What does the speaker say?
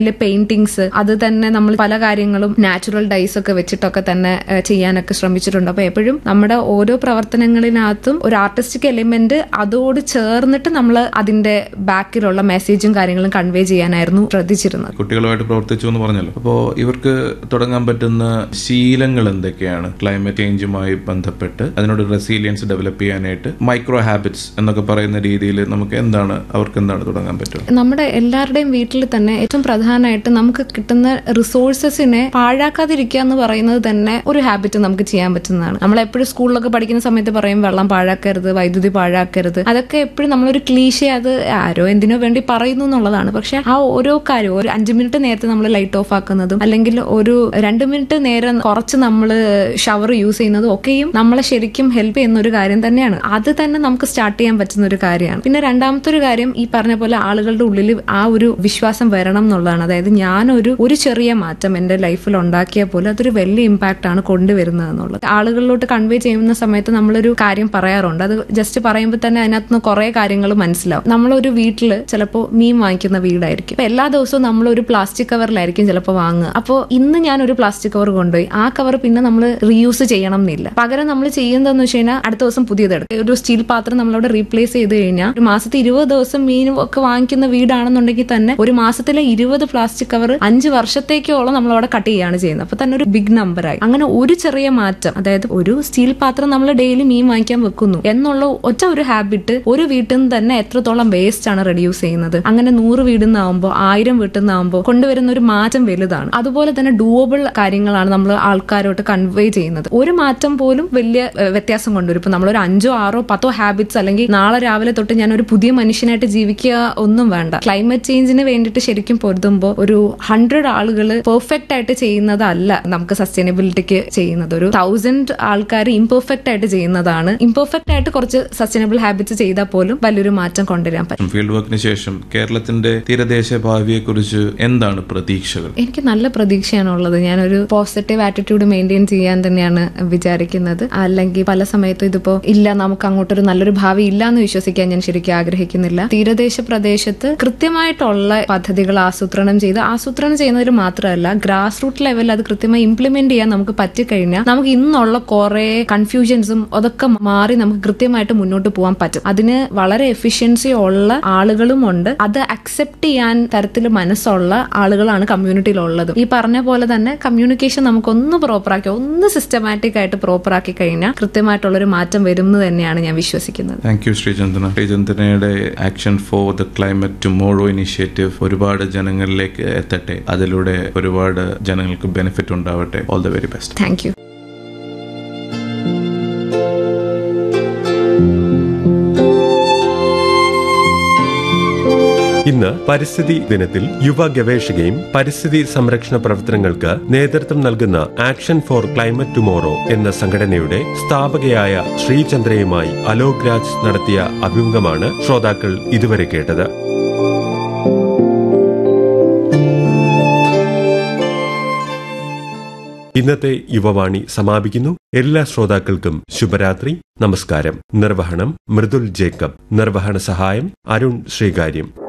paintings അത് തന്നെ നമ്മൾ പല കാര്യങ്ങളും നാച്ചുറൽ ഡൈസ് ഒക്കെ വെച്ചിട്ടൊക്കെ തന്നെ ഏഹ്, ചെയ്യാനൊക്കെ ശ്രമിച്ചിട്ടുണ്ട് അപ്പൊ എപ്പോഴും നമ്മുടെ ഓരോ പ്രവർത്തനങ്ങളിനകത്തും ഒരു ആർട്ടിസ്റ്റിക് എലിമെന്റ് അതോട് ചേർന്നിട്ട് നമ്മൾ അതിന്റെ ബാക്കിലുള്ള മെസ്സേജും കാര്യങ്ങളും കൺവേ ചെയ്യാനായിരുന്നു ശ്രദ്ധിച്ചിരുന്നത് കുട്ടികളുമായിട്ട് പ്രവർത്തിച്ചു എന്ന് പറഞ്ഞല്ലോ അപ്പോൾ ഇവർക്ക് തുടങ്ങാൻ പറ്റുന്ന ശീലങ്ങൾ എന്തൊക്കെയാണ് ക്ലൈമറ്റ് ചേഞ്ചുമായി ബന്ധപ്പെട്ട് അതിനോട് റെസീലിയൻസ് ഡെവലപ്പ് ചെയ്യാനായിട്ട് മൈക്രോ ഹാബിറ്റ്സ് എന്നൊക്കെ പറയുന്ന രീതിയിൽ നമുക്ക് എന്താണ് അവർക്ക് എന്താണ് തുടങ്ങാൻ പറ്റുക നമ്മുടെ എല്ലാവരുടെയും വീട്ടിൽ തന്നെ ഏറ്റവും പ്രധാനമായിട്ട് നമുക്ക് കിട്ടുന്ന റിസോഴ്സസിനെ പാഴാക്കാതിരിക്കുക എന്ന് പറയുന്നത് തന്നെ ഒരു ഹാബിറ്റ് നമുക്ക് ചെയ്യാൻ പറ്റുന്നതാണ് നമ്മൾ എപ്പോഴും സ്കൂളിലൊക്കെ പഠിക്കുന്ന സമയത്ത് പറയും വെള്ളം പാഴാക്കരുത് വൈദ്യുതി പാഴാക്കരുത് അതൊക്കെ എപ്പോഴും നമ്മളൊരു ക്ലീശ അത് ആരോ എന്തിനോ വേണ്ടി പറയുന്നു എന്നുള്ളതാണ് പക്ഷെ ആ ഓരോ കാര്യവും ഒരു അഞ്ചു മിനിറ്റ് നേരത്തെ നമ്മൾ ലൈറ്റ് ഓഫ് ആക്കുന്നതും അല്ലെങ്കിൽ ഒരു രണ്ട് മിനിറ്റ് നേരം കുറച്ച് നമ്മൾ ഷവർ യൂസ് ചെയ്യുന്നതും ഒക്കെയും നമ്മളെ ശരിക്കും ഹെൽപ്പ് ചെയ്യുന്ന ഒരു കാര്യം തന്നെയാണ് അത് തന്നെ നമുക്ക് സ്റ്റാർട്ട് ചെയ്യാൻ പറ്റുന്ന ഒരു കാര്യമാണ് പിന്നെ രണ്ടാമത്തെ ഒരു കാര്യം ഈ പറഞ്ഞ പോലെ ആളുകളുടെ ഉള്ളിൽ ആ ഒരു വിശ്വാസം വരണം എന്നുള്ളതാണ് അതായത് ഞാനൊരു ഒരു ചെറിയ മാറ്റം എന്റെ ലൈഫിൽ ഉണ്ടാക്കിയ പോലെ അതൊരു വലിയ ഇമ്പാക്റ്റ് ആണ് കൊണ്ടുവരുന്നത് എന്നുള്ളത് ആളുകളിലോട്ട് കൺവേ ചെയ്യുന്ന സമയത്ത് നമ്മളൊരു കാര്യം പറയാറുണ്ട് അത് ജസ്റ്റ് പറയുമ്പോൾ തന്നെ അതിനകത്ത് നിന്ന് കുറെ കാര്യങ്ങൾ മനസ്സിലാവും നമ്മളൊരു വീട്ടിൽ ചിലപ്പോൾ മീൻ വാങ്ങിക്കുന്ന വീടായിരിക്കും അപ്പൊ എല്ലാ ദിവസവും നമ്മൾ ഒരു പ്ലാസ്റ്റിക് കവറിലായിരിക്കും ചിലപ്പോൾ വാങ്ങുക അപ്പോൾ ഇന്ന് ഞാൻ ഒരു പ്ലാസ്റ്റിക് കവർ കൊണ്ടുപോയി ആ കവർ പിന്നെ നമ്മൾ റീയൂസ് ചെയ്യണം എന്നില്ല പകരം നമ്മൾ ചെയ്യുന്നതെന്ന് വെച്ച് കഴിഞ്ഞാൽ അടുത്ത ദിവസം പുതിയതെടുക്കും ഒരു സ്റ്റീൽ പാത്രം നമ്മളവിടെ റീപ്ലേസ് ചെയ്ത് കഴിഞ്ഞാൽ ഒരു മാസത്തെ ഇരുപത് ദിവസം മീനും ഒക്കെ വാങ്ങിക്കുന്ന വീടാണെന്നുണ്ടെങ്കിൽ തന്നെ ഒരു മാസത്തിലെ ഇരുപത് പ്ലാസ്റ്റിക് കവർ അഞ്ച് വർഷത്തേക്കോളം നമ്മൾ അവിടെ കട്ട് ചെയ്യാണ് ചെയ്യുന്നത് അപ്പൊ തന്നെ ഒരു ബിഗ് നമ്പറായി അങ്ങനെ ഒരു ചെറിയ മാറ്റം അതായത് ഒരു സ്റ്റീൽ പാത്രം നമ്മൾ ഡെയിലി മീൻ വാങ്ങിക്കാൻ വെക്കുന്നു എന്നുള്ള ഒറ്റ ഒരു ഹാബിറ്റ് ഒരു വീട്ടിൽ നിന്ന് തന്നെ എത്രത്തോളം വേസ്റ്റ് ആണ് റെഡ്യൂസ് ചെയ്യുന്നത് അങ്ങനെ നൂറ് വീട്ടിൽ നിന്നാവുമ്പോൾ ആയിരം വീട്ടിൽ നിന്നാവുമ്പോൾ കൊണ്ടുവരുന്ന ഒരു മാറ്റം വലുതാണ് അതുപോലെ തന്നെ ഡൂവബിൾ കാര്യങ്ങളാണ് നമ്മൾ ആൾക്കാരോട്ട് കൺവേ ചെയ്യുന്നത് ഒരു മാറ്റം പോലും വലിയ ഏഹ്, വ്യത്യാസം കൊണ്ടുവരും ഇപ്പൊ നമ്മളൊരു അഞ്ചോ ആറോ പത്തോ ഹാബിറ്റ്സ് അല്ലെങ്കിൽ നാളെ രാവിലെ തൊട്ട് ഞാൻ ഒരു പുതിയ മനുഷ്യനായിട്ട് ജീവിക്കുക ഒന്നും വേണ്ട ക്ലൈമറ്റ് ചേഞ്ചിന് വേണ്ടിയിട്ട് ശരിക്കും പൊരുതുമ്പോൾ ഒരു ഹൺഡ്രഡ് ആളുകൾ പെർഫെക്റ്റ് ആയിട്ട് ചെയ്യുന്നതല്ല നമുക്ക് സസ്റ്റൈനബിലിറ്റിക്ക് ചെയ്യുന്നത് ഒരു തൗസൻഡ് ആൾക്കാർ ഇംപെർഫെക്റ്റ് ആയിട്ട് ചെയ്യുന്നതാണ് ഇംപെർഫെക്റ്റ് ആയിട്ട് കുറച്ച് സസ്റ്റൈനബിൾ ഹാബിറ്റ്സ് ചെയ്താൽ പോലും വലിയൊരു മാറ്റം കൊണ്ടുവരാൻ പറ്റും ഫീൽഡ് വർക്കിന് ശേഷം കേരളത്തിന്റെ തീരദേശ ഭാവിയെക്കുറിച്ച് എന്താണ് പ്രതീക്ഷകൾ എനിക്ക് നല്ല പ്രതീക്ഷയാണ് ഉള്ളത് ഞാനൊരു പോസിറ്റീവ് ആറ്റിറ്റ്യൂഡ് മെയിൻറ്റെയിൻ ചെയ്യാൻ തന്നെയാണ് വിചാരിക്കുന്നത് അല്ലെങ്കിൽ പല സമയത്തും ഇതിപ്പോ ഇല്ല നമുക്ക് അങ്ങോട്ടൊരു നല്ലൊരു ഭാവി ഇല്ല എന്ന് വിശ്വസിക്കാൻ ഞാൻ ശരിക്കും ആഗ്രഹിക്കുന്നില്ല തീരദേശ പ്രദേശത്ത് കൃത്യമായിട്ടുള്ള പദ്ധതികൾ ആസൂത്രണം ചെയ്ത് ആസൂത്രണം ചെയ്യുന്നതിൽ മാത്രമല്ല ഗ്രാസ് റൂട്ട് ലെവലിൽ അത് കൃത്യമായി ഇംപ്ലിമെന്റ് ചെയ്യാൻ നമുക്ക് പറ്റിക്കഴിഞ്ഞാൽ നമുക്ക് ഇന്നുള്ള കുറെ കൺഫ്യൂഷൻസും അതൊക്കെ മാറി നമുക്ക് കൃത്യമായിട്ട് മുന്നോട്ട് പോകാൻ പറ്റും അതിന് വളരെ എഫിഷ്യൻസി ഉള്ള ആളുകളും ഉണ്ട് അത് അക്സെപ്റ്റ് ചെയ്യാൻ തരത്തിൽ മനസ്സുള്ള ആളുകളാണ് കമ്മ്യൂണിറ്റിയിലുള്ളത് ഈ പറഞ്ഞ പോലെ തന്നെ കമ്മ്യൂണിക്കേഷൻ നമുക്കൊന്ന് പ്രോപ്പറാക്കി ഒന്ന് സിസ്റ്റമാറ്റിക് ആയിട്ട് പ്രോപ്പറാക്കി കഴിഞ്ഞാൽ കൃത്യമായിട്ടുള്ളൊരു മാറ്റം വരും എന്ന് തന്നെയാണ് ഞാൻ വിശ്വസിക്കുന്നത് താങ്ക് യു ശ്രീചന്ദന ശ്രീചന്ദനയുടെ action for the climate tomorrow initiative ഒരുപാട് ജനങ്ങളിലേക്ക് എത്തട്ടെ അതിലൂടെ ഒരുപാട് ജനങ്ങൾക്ക് ബെനിഫിറ്റ് ഉണ്ടാവട്ടെ all the very best thank you ഇന്ന് പരിസ്ഥിതി ദിനത്തിൽ യുവ ഗവേഷകയും പരിസ്ഥിതി സംരക്ഷണ പ്രവർത്തനങ്ങൾക്ക് നേതൃത്വം നൽകുന്ന ആക്ഷൻ ഫോർ ക്ലൈമറ്റ് ടുമോറോ എന്ന സംഘടനയുടെ സ്ഥാപകയായ ശ്രീചന്ദ്രയുമായി അലോക് രാജ് നടത്തിയ അഭിമുഖമാണ് ശ്രോതാക്കൾ ഇതുവരെ കേട്ടത് ഇന്നത്തെ യുവവാണി സമാപിക്കുന്നു എല്ലാ ശ്രോതാക്കൾക്കും ശുഭരാത്രി നമസ്കാരം നിർവഹണം മൃദുൽ ജേക്കബ് നിർവഹണ സഹായം അരുൺ ശ്രീകാര്യം